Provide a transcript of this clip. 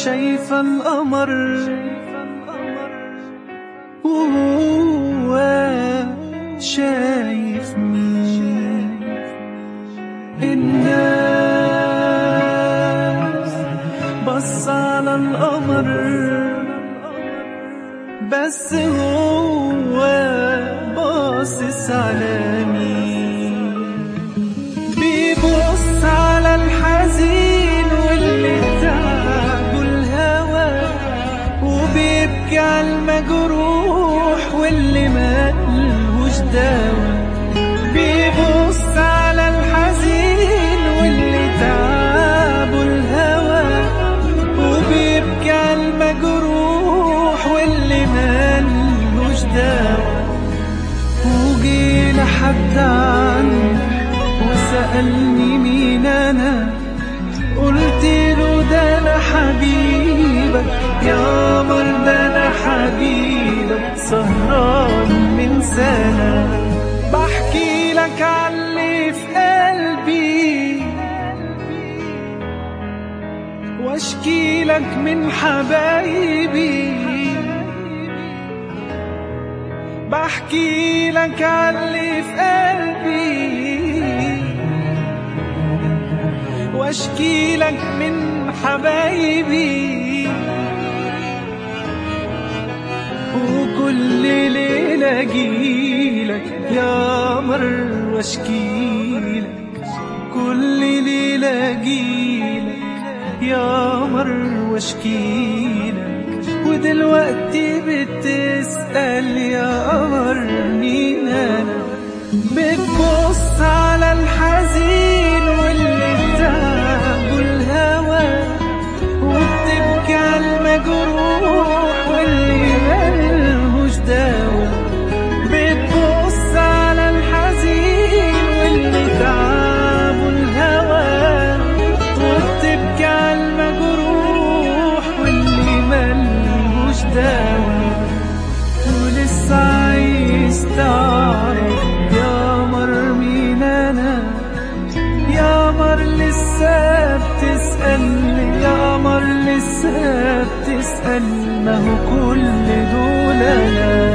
شايفة القمر وهو شايف مين الناس بص على القمر بس هو باصص على مين بيبص على الحزين واللي تعبه الهوى وبيبكي على المجروح واللي ملهوش دوا بيبص على الحزين واللي تعبه الهوى وبيبكي على المجروح واللي ملهوش دوا وجي لحد عني وسألني مين أنا قلت له ده أنا حبيبك يا قمر ده أنا حبيبك سهران من سنة بحكي لك عاللي في قلبي واشكي لك من حبايبي بحكي لك عاللي في قلبي واشكي لك من حبايبي وكل ليلة اجيلك يا قمر واشكي لك كل ليلة اجيلك يا قمر واشكي لك ودلوقتي بتسأل يا قمر مين انا بتبص على الحزين واللي تعبه الهوى وبتبكي على المجروح واللي ملهوش دوا بتبص على الحزين واللي تعبه الهوى وبتبكي على المجروح واللي ملهوش دوا ولسه عايز تعرف يا قمر مين انا يا قمر لسه بتسألني يا قمر لسه بتسأل ما هو كل دول انا